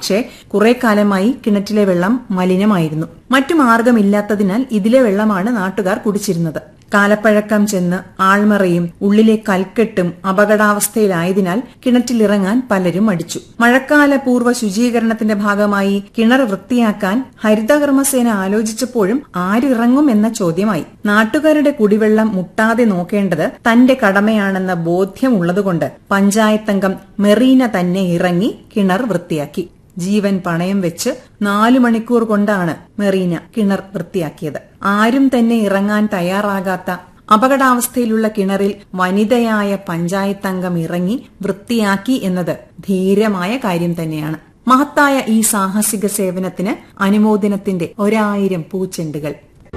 പക്ഷേ കുറെ കാലമായി കിണറ്റിലെ വെള്ളം മലിനമായിരുന്നു മറ്റു മാർഗമില്ലാത്തതിനാൽ ഇതിലെ വെള്ളമാണ് നാട്ടുകാർ കുടിച്ചിരുന്നത് കാലപ്പഴക്കം ചെന്ന് ആൾമറയും ഉള്ളിലെ കൽക്കെട്ടും അപകടാവസ്ഥയിലായതിനാൽ കിണറ്റിലിറങ്ങാൻ പലരും മടിച്ചു മഴക്കാല പൂർവ്വ ശുചീകരണത്തിന്റെ ഭാഗമായി കിണർ വൃത്തിയാക്കാൻ ഹരിതകർമ്മസേന ആലോചിച്ചപ്പോഴും ആരിറങ്ങും എന്ന ചോദ്യമായി നാട്ടുകാരുടെ കുടിവെള്ളം മുട്ടാതെ നോക്കേണ്ടത് തന്റെ കടമയാണെന്ന ബോധ്യമുള്ളതുകൊണ്ട് പഞ്ചായത്തംഗം മെറീന തന്നെ ഇറങ്ങി കിണർ വൃത്തിയാക്കി ജീവൻ പണയം വെച്ച് നാലു മണിക്കൂർ കൊണ്ടാണ് മെറീന കിണർ വൃത്തിയാക്കിയത് ആരും തന്നെ ഇറങ്ങാൻ തയ്യാറാകാത്ത അപകടാവസ്ഥയിലുള്ള കിണറിൽ വനിതയായ പഞ്ചായത്തംഗം ഇറങ്ങി വൃത്തിയാക്കി എന്നത് ധീരമായ കാര്യം തന്നെയാണ് മഹത്തായ ഈ സാഹസിക സേവനത്തിന് അനുമോദനത്തിന്റെ ഒരായിരം പൂച്ചെണ്ടുകൾ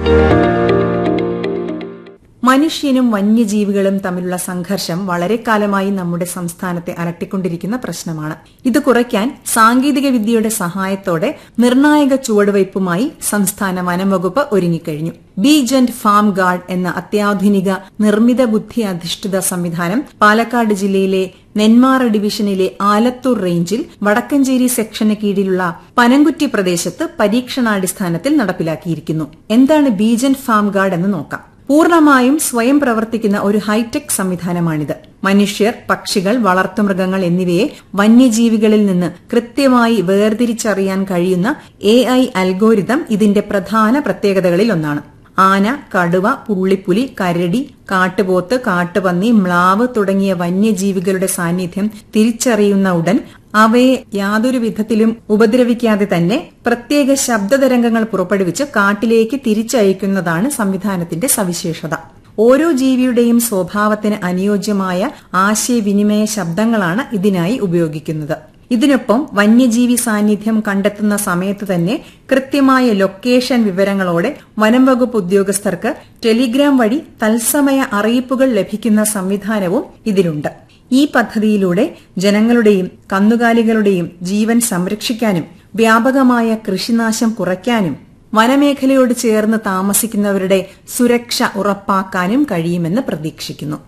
മനുഷ്യനും വന്യജീവികളും തമ്മിലുള്ള സംഘർഷം വളരെ കാലമായി നമ്മുടെ സംസ്ഥാനത്തെ അലട്ടിക്കൊണ്ടിരിക്കുന്ന പ്രശ്നമാണ് ഇത് കുറയ്ക്കാൻ സാങ്കേതിക വിദ്യയുടെ സഹായത്തോടെ നിർണായക ചുവടുവയ്പുമായി സംസ്ഥാന വനംവകുപ്പ് ഒരുങ്ങിക്കഴിഞ്ഞു ബീജന്റ് ഫാം ഗാർഡ് എന്ന അത്യാധുനിക നിർമ്മിത ബുദ്ധി അധിഷ്ഠിത സംവിധാനം പാലക്കാട് ജില്ലയിലെ നെന്മാറ ഡിവിഷനിലെ ആലത്തൂർ റേഞ്ചിൽ വടക്കഞ്ചേരി സെക്ഷന് കീഴിലുള്ള പനങ്കുറ്റി പ്രദേശത്ത് പരീക്ഷണാടിസ്ഥാനത്തിൽ നടപ്പിലാക്കിയിരിക്കുന്നു എന്താണ് ബീജന്റ് ഫാം ഗാർഡ് എന്ന് നോക്കാം പൂർണ്ണമായും സ്വയം പ്രവർത്തിക്കുന്ന ഒരു ഹൈടെക് സംവിധാനമാണിത് മനുഷ്യർ പക്ഷികൾ വളർത്തുമൃഗങ്ങൾ എന്നിവയെ വന്യജീവികളിൽ നിന്ന് കൃത്യമായി വേർതിരിച്ചറിയാൻ കഴിയുന്ന എ ഐ അൽഗോരിതം ഇതിന്റെ പ്രധാന പ്രത്യേകതകളിൽ ഒന്നാണ് ആന കടുവ പുള്ളിപ്പുലി കരടി കാട്ടുപോത്ത് കാട്ടുപന്നി മ്ലാവ് തുടങ്ങിയ വന്യജീവികളുടെ സാന്നിധ്യം തിരിച്ചറിയുന്ന ഉടൻ അവയെ യാതൊരു വിധത്തിലും ഉപദ്രവിക്കാതെ തന്നെ പ്രത്യേക ശബ്ദതരംഗങ്ങൾ പുറപ്പെടുവിച്ച് കാട്ടിലേക്ക് തിരിച്ചയക്കുന്നതാണ് സംവിധാനത്തിന്റെ സവിശേഷത ഓരോ ജീവിയുടെയും സ്വഭാവത്തിന് അനുയോജ്യമായ ആശയവിനിമയ ശബ്ദങ്ങളാണ് ഇതിനായി ഉപയോഗിക്കുന്നത് ഇതിനൊപ്പം വന്യജീവി സാന്നിധ്യം കണ്ടെത്തുന്ന സമയത്ത് തന്നെ കൃത്യമായ ലൊക്കേഷൻ വിവരങ്ങളോടെ വനം വകുപ്പ് ഉദ്യോഗസ്ഥർക്ക് ടെലിഗ്രാം വഴി തത്സമയ അറിയിപ്പുകൾ ലഭിക്കുന്ന സംവിധാനവും ഇതിലുണ്ട് ഈ പദ്ധതിയിലൂടെ ജനങ്ങളുടെയും കന്നുകാലികളുടെയും ജീവൻ സംരക്ഷിക്കാനും വ്യാപകമായ കൃഷിനാശം കുറയ്ക്കാനും വനമേഖലയോട് ചേർന്ന് താമസിക്കുന്നവരുടെ സുരക്ഷ ഉറപ്പാക്കാനും കഴിയുമെന്ന് പ്രതീക്ഷിക്കുന്നു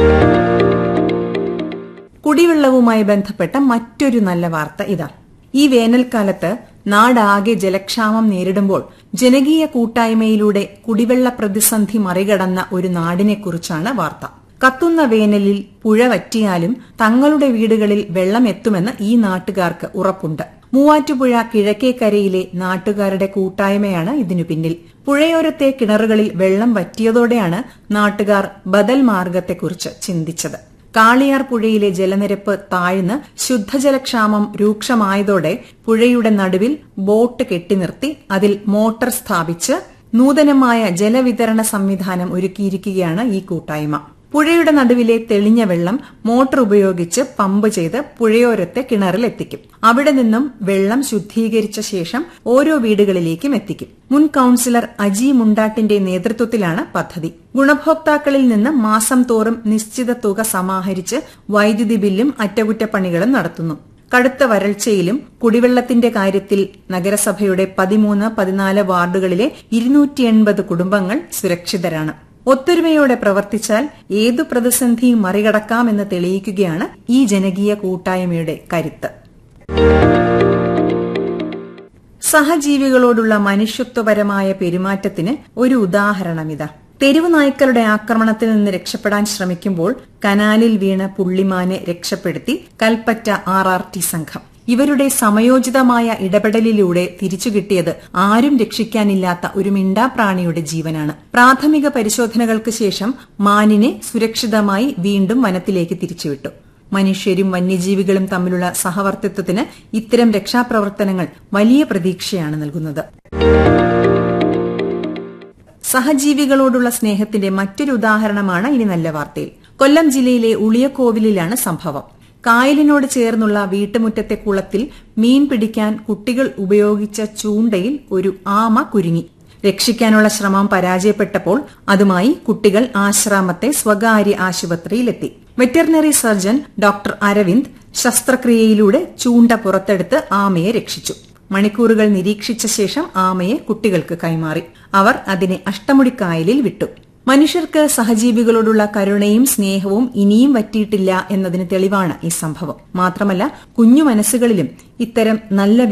കുടിവെള്ളവുമായി ബന്ധപ്പെട്ട മറ്റൊരു നല്ല വാർത്ത ഇതാ ഈ വേനൽക്കാലത്ത് നാടാകെ ജലക്ഷാമം നേരിടുമ്പോൾ ജനകീയ കൂട്ടായ്മയിലൂടെ കുടിവെള്ള പ്രതിസന്ധി മറികടന്ന ഒരു നാടിനെക്കുറിച്ചാണ് വാർത്ത കത്തുന്ന വേനലിൽ പുഴ വറ്റിയാലും തങ്ങളുടെ വീടുകളിൽ വെള്ളം എത്തുമെന്ന് ഈ നാട്ടുകാർക്ക് ഉറപ്പുണ്ട് മൂവാറ്റുപുഴ കിഴക്കേക്കരയിലെ നാട്ടുകാരുടെ കൂട്ടായ്മയാണ് ഇതിനു പിന്നിൽ പുഴയോരത്തെ കിണറുകളിൽ വെള്ളം വറ്റിയതോടെയാണ് നാട്ടുകാർ ബദൽ മാർഗത്തെക്കുറിച്ച് ചിന്തിച്ചത് കാളിയാർ പുഴയിലെ ജലനിരപ്പ് താഴ്ന്ന് ശുദ്ധജലക്ഷാമം രൂക്ഷമായതോടെ പുഴയുടെ നടുവിൽ ബോട്ട് കെട്ടിനിർത്തി അതിൽ മോട്ടോർ സ്ഥാപിച്ച് നൂതനമായ ജലവിതരണ സംവിധാനം ഒരുക്കിയിരിക്കുകയാണ് ഈ കൂട്ടായ്മ പുഴയുടെ നടുവിലെ തെളിഞ്ഞ വെള്ളം മോട്ടോർ ഉപയോഗിച്ച് പമ്പ് ചെയ്ത് പുഴയോരത്തെ കിണറിൽ എത്തിക്കും അവിടെ നിന്നും വെള്ളം ശുദ്ധീകരിച്ച ശേഷം ഓരോ വീടുകളിലേക്കും എത്തിക്കും മുൻ കൌൺസിലർ അജി മുണ്ടാട്ടിന്റെ നേതൃത്വത്തിലാണ് പദ്ധതി ഗുണഭോക്താക്കളിൽ നിന്ന് മാസം തോറും നിശ്ചിത തുക സമാഹരിച്ച് വൈദ്യുതി ബില്ലും അറ്റകുറ്റപ്പണികളും നടത്തുന്നു കടുത്ത വരൾച്ചയിലും കുടിവെള്ളത്തിന്റെ കാര്യത്തിൽ നഗരസഭയുടെ പതിമൂന്ന് പതിനാല് വാർഡുകളിലെ ഇരുന്നൂറ്റി എൺപത് കുടുംബങ്ങൾ സുരക്ഷിതരാണ് ഒത്തൊരുമയോടെ പ്രവർത്തിച്ചാൽ ഏതു പ്രതിസന്ധിയും മറികടക്കാമെന്ന് തെളിയിക്കുകയാണ് ഈ ജനകീയ കൂട്ടായ്മയുടെ കരുത്ത് സഹജീവികളോടുള്ള മനുഷ്യത്വപരമായ പെരുമാറ്റത്തിന് ഒരു ഉദാഹരണമിതാ തെരുവ് നായ്ക്കളുടെ ആക്രമണത്തിൽ നിന്ന് രക്ഷപ്പെടാൻ ശ്രമിക്കുമ്പോൾ കനാലിൽ വീണ പുള്ളിമാനെ രക്ഷപ്പെടുത്തി കൽപ്പറ്റ ആർ ആർ ടി സംഘം ഇവരുടെ സമയോചിതമായ ഇടപെടലിലൂടെ തിരിച്ചു കിട്ടിയത് ആരും രക്ഷിക്കാനില്ലാത്ത ഒരു മിണ്ടാപ്രാണിയുടെ ജീവനാണ് പ്രാഥമിക പരിശോധനകൾക്ക് ശേഷം മാനിനെ സുരക്ഷിതമായി വീണ്ടും വനത്തിലേക്ക് തിരിച്ചുവിട്ടു മനുഷ്യരും വന്യജീവികളും തമ്മിലുള്ള സഹവർത്തിത്വത്തിന് ഇത്തരം രക്ഷാപ്രവർത്തനങ്ങൾ വലിയ പ്രതീക്ഷയാണ് നൽകുന്നത് സഹജീവികളോടുള്ള സ്നേഹത്തിന്റെ മറ്റൊരു ഉദാഹരണമാണ് ഇനി നല്ല വാർത്തയിൽ കൊല്ലം ജില്ലയിലെ ഉളിയക്കോവിലിലാണ് സംഭവം കായലിനോട് ചേർന്നുള്ള വീട്ടുമുറ്റത്തെ കുളത്തിൽ മീൻ പിടിക്കാൻ കുട്ടികൾ ഉപയോഗിച്ച ചൂണ്ടയിൽ ഒരു ആമ കുരുങ്ങി രക്ഷിക്കാനുള്ള ശ്രമം പരാജയപ്പെട്ടപ്പോൾ അതുമായി കുട്ടികൾ ആശ്രാമത്തെ സ്വകാര്യ ആശുപത്രിയിലെത്തി വെറ്ററിനറി സർജൻ ഡോക്ടർ അരവിന്ദ് ശസ്ത്രക്രിയയിലൂടെ ചൂണ്ട പുറത്തെടുത്ത് ആമയെ രക്ഷിച്ചു മണിക്കൂറുകൾ നിരീക്ഷിച്ച ശേഷം ആമയെ കുട്ടികൾക്ക് കൈമാറി അവർ അതിനെ അഷ്ടമുടിക്കായലിൽ വിട്ടു മനുഷ്യർക്ക് സഹജീവികളോടുള്ള കരുണയും സ്നേഹവും ഇനിയും വറ്റിയിട്ടില്ല എന്നതിന് തെളിവാണ് ഈ സംഭവം മാത്രമല്ല കുഞ്ഞു മനസ്സുകളിലും ഇത്തരം നല്ല